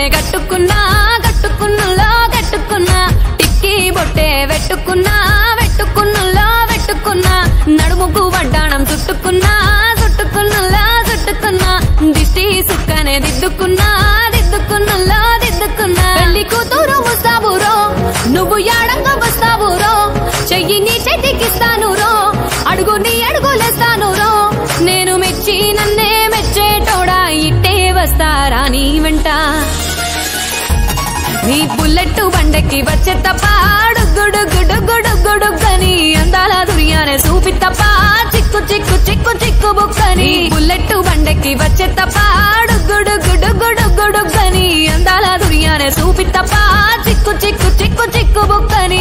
కట్టుకున్నా కట్టుకున్నలో కట్టుకున్నా టిక్కి బొట్టే వెట్టుకున్నా వెట్టుకున్నలో వెట్టుకున్నా నడుముకు వడ్డాణం చుట్టుకున్నా చుట్టుకున్నలో చుట్టుకున్నా దిష్టి సుక్కనే దిద్దుకున్నా దిద్దుకున్నలో దిద్దుకున్నా పెళ్లి కూతురు ముస్తాబురో నువ్వు యాడంగా వస్తావురో చెయ్యి నీ చేతికిస్తాను రో అడుగు నీ అడుగులేస్తాను రో నేను మెచ్చి నన్నే మెచ్చేటోడా ఇట్టే వస్తారా నీ వెంట నీ బుల్లెట్ బండకి వచ్చే తప్ప గుడు గుడు గుడు గుడు గని అందాల దుర్యానే చూపి తప్ప చిక్కు చిక్కు చిక్కు చిక్కు బుక్కని బుల్లెట్ బండకి వచ్చే తప్ప గుడు గుడు గుడు గుడు గని అందాల దుర్యానే చూపి తప్ప చిక్కు చిక్కు చిక్కు చిక్కు బుక్కని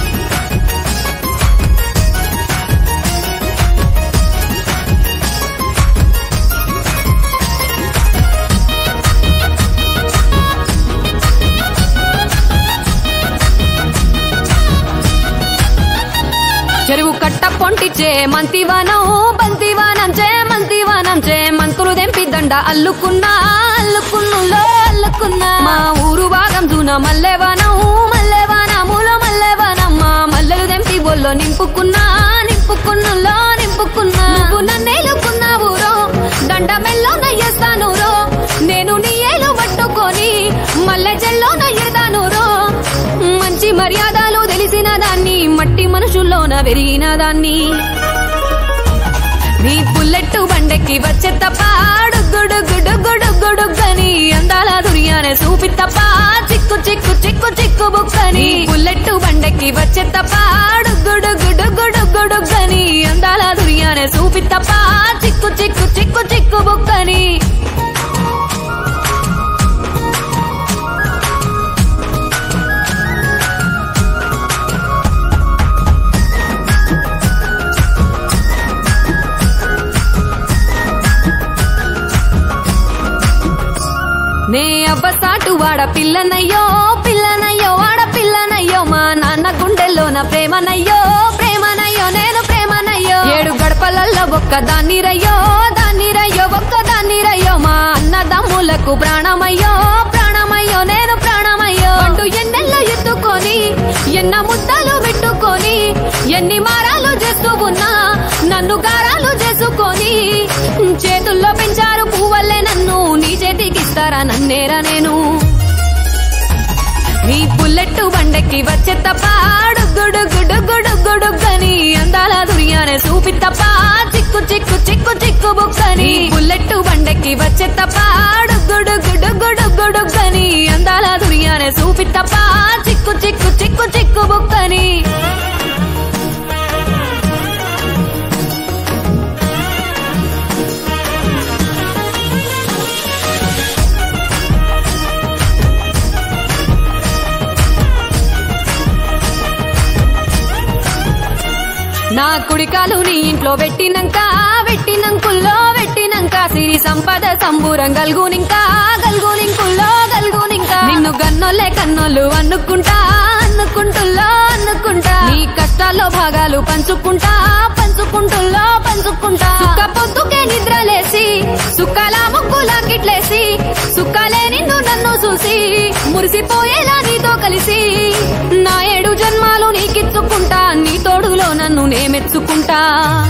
చెరువు కట్ట పొంటిచే మంతివానం బంతివానం చే మంతివానం చే మంతులు దెంపి దండ అల్లుకున్నా అల్లుకున్నులో అల్లుకున్నా మా ఊరు భాగం దూన మల్లెవానం మల్లెవానములో మల్లెవానం మా మల్లెలు దెంపి బొల్లో నింపుకున్నా నింపుకున్నులో నింపుకున్నా నువ్వు నన్నేలుకున్నావు రో దండ మెల్లో నయ్యేస్తాను రో నేను నీ ఏలు పట్టుకొని మల్లె జల్లో నయ్యేదాను రో మంచి మర్యాదలు తెలిసిన దాన్ని మట్టి మనుషుల్లోన పెరిగిన దాన్ని నీ బుల్లెట్ బండకి వచ్చే తప్ప గుడు గుడు గుడు గుడు గని అందాల దుర్యానే చూపి తప్ప చిక్కు చిక్కు చిక్కు చిక్కు బుక్కని బుల్లెట్ బండకి వచ్చే తప్ప గుడు గుడు గుడు గుడు గని అందాల దుర్యానే చూపి తప్ప చిక్కు చిక్కు చిక్కు చిక్కు బుక్కని నే అవ్వసాటు వాడ పిల్లనయ్యో పిల్లనయ్యో వాడ పిల్లనయ్యో మా నాన్న గుండెల్లోన ప్రేమనయ్యో ప్రేమనయ్యో నేను ప్రేమనయ్యో ఏడు గడపలల్లో ఒక్క దాన్ని రయ్యో దాన్ని రయ్యో ఒక్క దాన్ని రయ్యో మా అన్నదమ్ములకు ప్రాణమయ్యో ప్రాణమయ్యో నేను ప్రాణమయ్యో అంటూ ఎన్నెల్లో ఎత్తుకొని ఎన్న ముద్దలు పెట్టుకొని ఎన్ని మారాలు చేస్తూ ఉన్నా నన్ను గారాలు చేసుకొని చేతుల్లో పెంచారు పువ్వల్లే నన్ను నీ చేతికిస్తారా నన్నేరా నేను నీ బుల్లెట్ బండకి వచ్చే తప్ప గుడు గుడు గుడు గుడు గని అందాల దుర్యానే చూపి తప్ప చిక్కు చిక్కు చిక్కు చిక్కు బుక్కని బుల్లెట్ బండకి వచ్చే తప్ప గుడు గుడు గుడు గుడు గని అందాల దుర్యానే చూపి తప్ప చిక్కు చిక్కు చిక్కు చిక్కు బుక్కని నా కుడికాలు నీ ఇంట్లో పెట్టినంక పెట్టినంకుల్లో పెట్టినంక సిరి సంపద సంబూరం గల్గునింకా గల్గునింకుల్లో గల్గునింకా నిన్ను గన్నోళ్ళే కన్నోళ్ళు అన్నుకుంటా అన్నుకుంటుల్లో అన్నుకుంటా నీ కష్టాల్లో భాగాలు పంచుకుంటా పంచుకుంటుల్లో పంచుకుంటా సుక్క పొద్దుకే నిద్రలేసి సుక్కల ముక్కులా కిట్లేసి సుక్కలే నిన్ను నన్ను చూసి మురిసిపోయేలా నీతో కలిసి నా ఏడు జన్మాలు నీకిచ్చుకుంటా నీ తోడులో నన్ను నేమెచ్చుకుంటా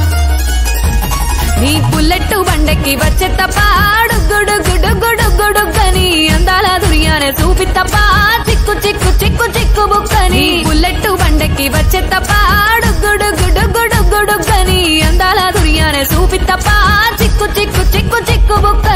నీ బుల్లెట్ బండకి వచ్చే తప్ప గుడు గుడు గుడు గుడు గని అందాల దుర్యానే చూపి తప్ప చిక్కు చిక్కు చిక్కు చిక్కు బుక్కని బుల్లెట్ బండకి వచ్చే తప్ప గుడు గుడు గుడు గుడు గని అందాల దుర్యానే చూపి తప్ప చిక్కు చిక్కు చిక్కు చిక్కు బుక్క